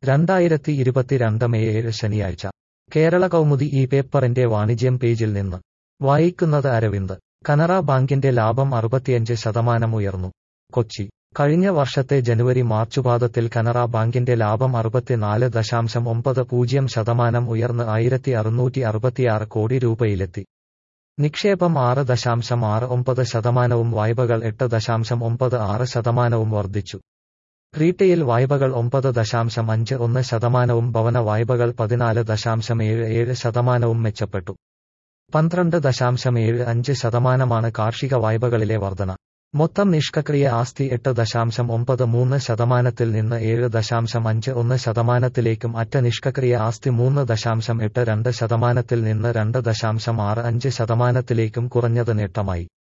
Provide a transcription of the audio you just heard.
രണ്ടായിരത്തി ഇരുപത്തിരണ്ട് മെയ് ഏഴ് ശനിയാഴ്ച കേരള കൗമുദി ഈ പേപ്പറിന്റെ വാണിജ്യം പേജിൽ നിന്ന് വായിക്കുന്നത് അരവിന്ദ് കനറ ബാങ്കിന്റെ ലാഭം അറുപത്തിയഞ്ച് ശതമാനം ഉയർന്നു കൊച്ചി കഴിഞ്ഞ വർഷത്തെ ജനുവരി മാർച്ച് പാദത്തിൽ കനറ ബാങ്കിന്റെ ലാഭം അറുപത്തിനാല് ദശാംശം ഒമ്പത് പൂജ്യം ശതമാനം ഉയർന്ന് ആയിരത്തി അറുന്നൂറ്റി അറുപത്തിയാറ് കോടി രൂപയിലെത്തി നിക്ഷേപം ആറ് ദശാംശം ആറ് ഒമ്പത് ശതമാനവും വായ്പകൾ എട്ട് ദശാംശം ഒമ്പത് ആറ് ശതമാനവും വർദ്ധിച്ചു റീറ്റെയിൽ വായ്പകൾ ഒമ്പത് ദശാംശം അഞ്ച് ഒന്ന് ശതമാനവും ഭവന വായ്പകൾ പതിനാല് ദശാംശം ഏഴ് ഏഴ് ശതമാനവും മെച്ചപ്പെട്ടു പന്ത്രണ്ട് ദശാംശം ഏഴ് അഞ്ച് ശതമാനമാണ് കാർഷിക വായ്പകളിലെ വർധന മൊത്തം നിഷ്ക്രിയ ആസ്തി എട്ട് ദശാംശം ഒമ്പത് മൂന്ന് ശതമാനത്തിൽ നിന്ന് ഏഴ് ദശാംശം അഞ്ച് ഒന്ന് ശതമാനത്തിലേക്കും അറ്റ നിഷ്ക്രിയ ആസ്തി മൂന്ന് ദശാംശം എട്ട് രണ്ട് ശതമാനത്തിൽ നിന്ന് രണ്ട് ദശാംശം ആറ് അഞ്ച് ശതമാനത്തിലേക്കും കുറഞ്ഞത് നേട്ടമായി